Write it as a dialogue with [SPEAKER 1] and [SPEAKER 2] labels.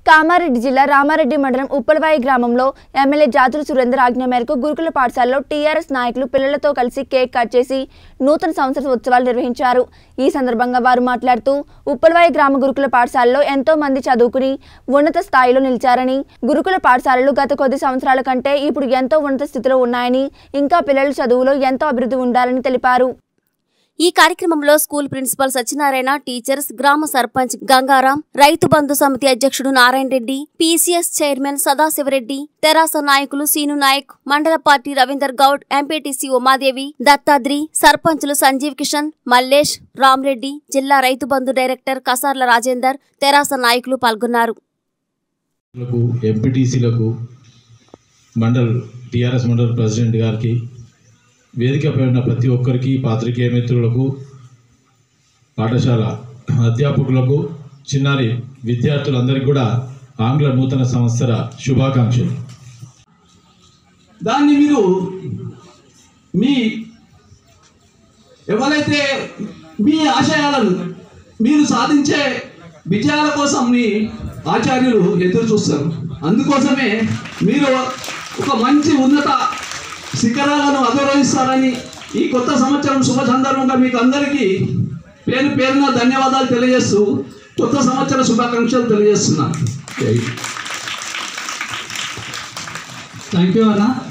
[SPEAKER 1] కామారెడ్డి జిల్లా రామారెడ్డి మండలం ఉప్పలవాయి గ్రామంలో ఎమ్మెల్యే జాతుల సురేందర్ ఆజ్ఞ మేరకు గురుకుల పాఠశాలలో టీఆర్ఎస్ నాయకులు పిల్లలతో కలిసి కేక్ కట్ చేసి నూతన సంవత్సర ఉత్సవాలు నిర్వహించారు ఈ సందర్భంగా వారు మాట్లాడుతూ ఉప్పలవాయి గ్రామ గురుకుల పాఠశాలలో ఎంతో మంది చదువుకుని ఉన్నత స్థాయిలో నిలిచారని గురుకుల పాఠశాలలు గత కొద్ది సంవత్సరాల కంటే ఇప్పుడు ఎంతో ఉన్నత స్థితిలో ఉన్నాయని ఇంకా పిల్లల చదువులో ఎంతో అభివృద్ధి ఉండాలని తెలిపారు
[SPEAKER 2] ఈ కార్యక్రమంలో స్కూల్ ప్రిన్సిపల్ సత్యనారాయణ టీచర్స్ గ్రామ సర్పంచ్ గంగారాం రైతు బంధు సమితి అధ్యక్షుడు నారాయణ రెడ్డి పీసీఎస్ చైర్మన్ సదాశివరెడ్డి తెరాస నాయకులు సీను నాయక్ మండల పార్టీ రవీందర్ గౌడ్ ఎంపీటీసీ ఉమాదేవి దత్తాద్రి సర్పంచులు సంజీవ్ కిషన్ మల్లేష్ రామ్రెడ్డి జిల్లా రైతు బంధు డైరెక్టర్ కసార్ల రాజేందర్ తెరాస నాయకులు పాల్గొన్నారు
[SPEAKER 3] లకు ఎంపీటీసీలకు మండల్ టీఆర్ఎస్ మండల్ ప్రెసిడెంట్ గారికి వేదికపై ఉన్న ప్రతి ఒక్కరికి పాత్రికేయ మిత్రులకు పాఠశాల అధ్యాపకులకు చిన్నారి విద్యార్థులందరికీ కూడా ఆంగ్ల నూతన సంవత్సర శుభాకాంక్షలు
[SPEAKER 4] దాన్ని మీరు మీ ఎవరైతే మీ ఆశయాలను మీరు సాధించే విజయాల కోసం మీ ఆచార్యులు ఎదురు చూస్తారు అందుకోసమే మీరు ఒక మంచి ఉన్నత శిఖరాలను అధిరోహిస్తారని ఈ కొత్త సంవత్సరం శుభ సందర్భంగా మీకు అందరికీ పేరు పేరున ధన్యవాదాలు తెలియజేస్తూ కొత్త సంవత్సర శుభాకాంక్షలు తెలియజేస్తున్నాను
[SPEAKER 5] థ్యాంక్ యూ అన్న